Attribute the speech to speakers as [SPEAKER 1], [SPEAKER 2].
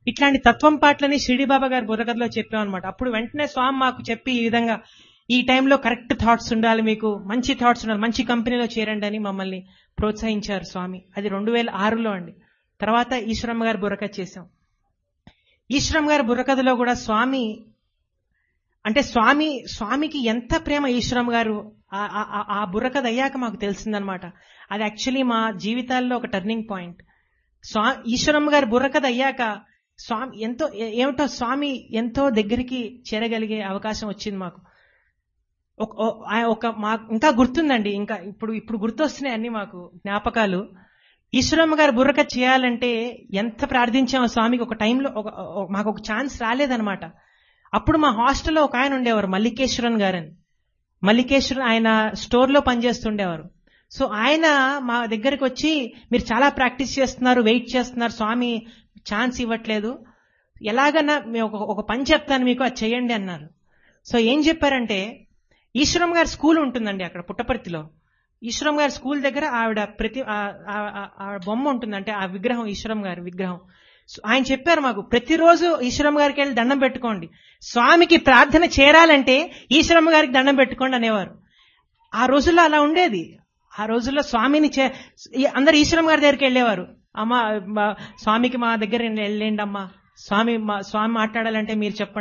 [SPEAKER 1] ఇట్లాంటి తత్వం పాటలని షిరిడి బాబా గారి బుర్రకథలో చెప్పాం అనమాట అప్పుడు వెంటనే స్వామి మాకు చెప్పి ఈ విధంగా ఈ టైంలో కరెక్ట్ థాట్స్ ఉండాలి మీకు మంచి థాట్స్ ఉండాలి మంచి కంపెనీలో చేరండి అని మమ్మల్ని ప్రోత్సహించారు స్వామి అది రెండు వేల ఆరులో అండి తర్వాత ఈశ్వరమ్మ గారి బుర్రకథ చేశాం ఈశ్వరమ్మ గారి బుర్రకథలో కూడా స్వామి అంటే స్వామి స్వామికి ఎంత ప్రేమ ఈశ్వరమ్మ గారు ఆ- ఆ- ఆ- ఆ బుర్రకథ అయ్యాక మాకు తెలిసిందనమాట అది యాక్చువల్లీ మా జీవితాల్లో ఒక టర్నింగ్ పాయింట్ స్వా ఈశ్వరమ్మ గారి బుర్రకథ అయ్యాక స్వామి ఎంతో ఏ- ఏమిటో స్వామి ఎంతో దగ్గరికి చేరగలిగే అవకాశం వచ్చింది మాకు ఒక ఓ- ఆ- ఒక మా ఇంకా గుర్తుందండి ఇంకా ఇప్పుడు ఇప్పుడు గుర్తొస్తున్నాయి అన్ని మాకు జ్ఞాపకాలు ఈశ్వరమ్మ గారు బుర్రకథ చేయాలంటే ఎంత ప్రార్థించామో స్వామికి ఒక టైంలో ఒక ఒక- మాకు ఒక ఛాన్స్ రాలేదనమాట అప్పుడు మా హాస్టల్లో ఒక ఆయన ఉండేవారు మల్లికేశ్వరన్ గారని మల్లికేశ్వరన్ ఆయన స్టోర్లో పనిచేస్తుండేవారు సో ఆయన మా దగ్గరికి వచ్చి మీరు చాలా ప్రాక్టీస్ చేస్తున్నారు వెయిట్ చేస్తున్నారు స్వామి ఛాన్స్ ఇవ్వట్లేదు ఎలాగన్నా మేము ఒక ఒక పని చెప్తాను మీకు అది చేయండి అన్నారు సో ఏం చెప్పారంటే ఈశ్వరం గారి స్కూల్ ఉంటుందండి అక్కడ పుట్టపర్తిలో ఈశ్వరం గారి స్కూల్ దగ్గర ఆవిడ ప్రతి ఆ- ఆ- ఆ- ఆ బొమ్మ ఉంటుంది అంటే ఆ విగ్రహం ఈశ్వరం గారి విగ్రహం సో ఆయన చెప్పారు మాకు ప్రతిరోజు ఈశ్వరం గారికి వెళ్ళి దండం పెట్టుకోండి స్వామికి ప్రార్థన చేరాలంటే ఈశ్వరమ్మ గారికి దండం పెట్టుకోండి అనేవారు ఆ రోజుల్లో అలా ఉండేది ఆ రోజుల్లో స్వామిని చే ఈ- అందరు ఈశ్వరం గారి దగ్గరికి వెళ్ళేవారు అమ్మ మా- స్వామికి మా దగ్గర వెళ్ళండి అమ్మా స్వామి మా స్వామి మాట్లాడాలంటే మీరు చెప్పండి